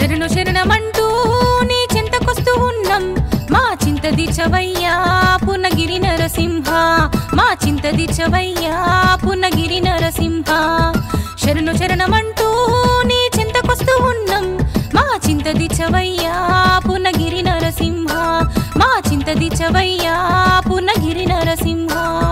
శరణు శరణమంటూ నీ చింతకొస్తూ ఉన్నాం మా చింత దిచవయ్యా పునగిరి నరసింహ మా చింత దిచవయ్యా పునగిరి నరసింహ శరణు శరణమంటూ నీ చింతకొస్తూ ఉన్నాం మా చింత దిచవయ్యా పునగిరి నరసింహ మా చింత దిచవయ్యా పునగిరి నరసింహ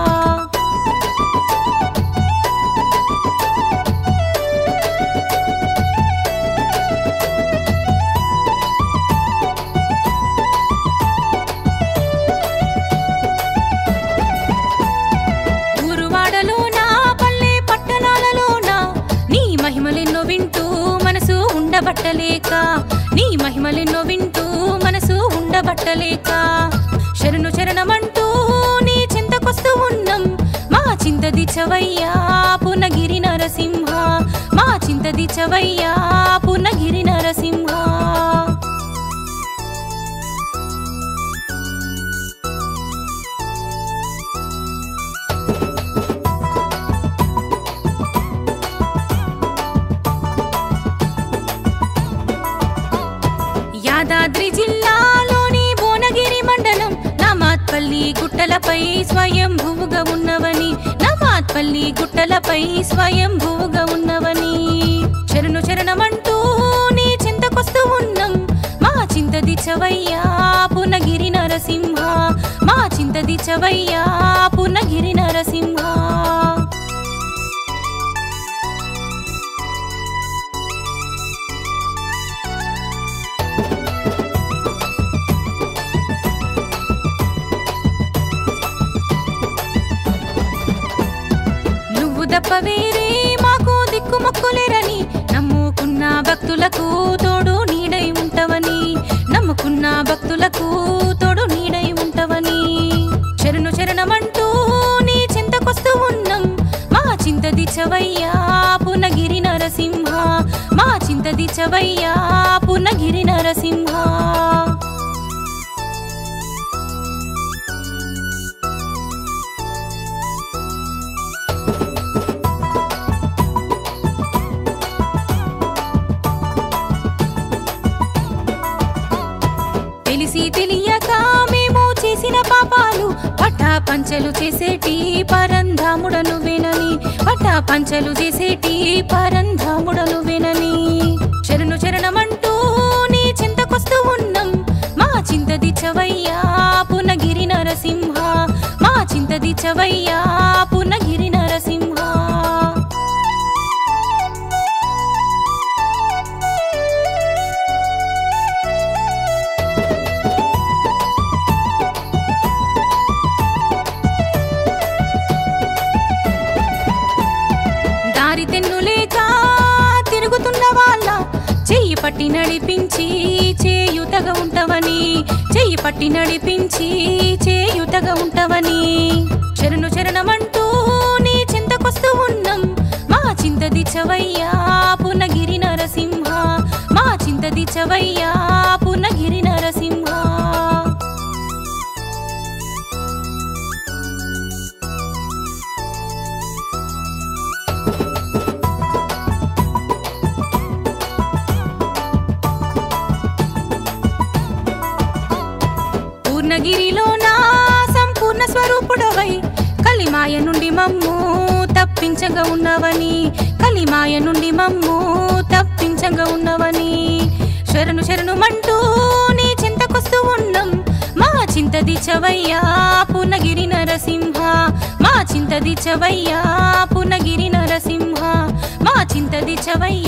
ఊరువాడలోన పల్లె పట్టణాలలోన నీ మహిమలెన్నో వింటూ మనసు ఉండబట్టలేక నీ మహిమలెన్నో వింటూ మనసు ఉండబట్టలేక శరణు శరణమంటూ నీ చింతకొస్తూ ఉన్నాం మా చింత దిచవయ్యా పునగిరి నరసింహ మా చింత దిచవయ్యా పునగిరి నరసింహ యాదాద్రి జిల్లాలోని భువనగిరి మండలం నమాత్పల్లి గుట్టలపై స్వయంభువుగా ఉన్నవని నమాత్పల్లి గుట్టలపై స్వయంభువుగా ఉన్నవని శరణు శరణమంటూ నీ చింతకొస్తూ ఉన్నాం మా చింత దిచవయ్యా పునగిరి నరసింహ మా చింత దిచవయ్యా పునగిరి నరసింహ నువ్వు దప్ప వేరే మాకు దిక్కుమొక్కులేరని నమ్ముకున్న భక్తులకు తోడు నీడై ఉంటవని నమ్ముకున్న భక్తులకు తోడు నీడై ఉంటవని శరణు శరణమంటూ నీ చింతకొస్తూ ఉన్నాం మా చింత దిచవయ్యా పునగిరి నరసింహ మా చింత దిచవయ్యా పునగిరి నరసింహ తెలిసి తెలియక మేము చేసిన పాపాలు పట్టా పంచలు చేసేటి పరంధాముడను వినని పట్టా పంచలు చేసేటి పరంధాముడను వినని శరణు శరణమంటూ నీ చింతకొస్తూ ఉన్నాం మా చింత దిచవయ్యా పునగిరి నరసింహ మా చింత దిచవయ్యా పునగిరి నరసింహ దారి తెన్నులేక తిరుగుతున్న వాళ్ళ చెయ్యి పట్టి నడిపించి చేయుతగా ఉంటవని చెయ్యి పట్టి నడిపించి చేయుతగా ఉంటవని శరణు శరణమంటూ నీ చింతకొస్తూ ఉన్నాం మా చింత దిచవయ్యా పునగిరి నరసింహ మా చింత దిచవయ్యా పునగిరి నరసింహ పూర్ణగిరిలో నా సంపూర్ణ స్వరూపుడవై కలిమాయ నుండి మమ్ము తప్పించగా ఉన్నవని కలిమాయ నుండి మమ్ము తప్పించగా ఉన్నవని శరణు శరణు మంటూ నీ చింతకొస్తూ ఉన్నాం మా చింత దిచవయ్యా పునగిరి నరసింహ మా చింత దిచవయ్యా పునగిరి నరసింహ మా చింత దిచవయ్యా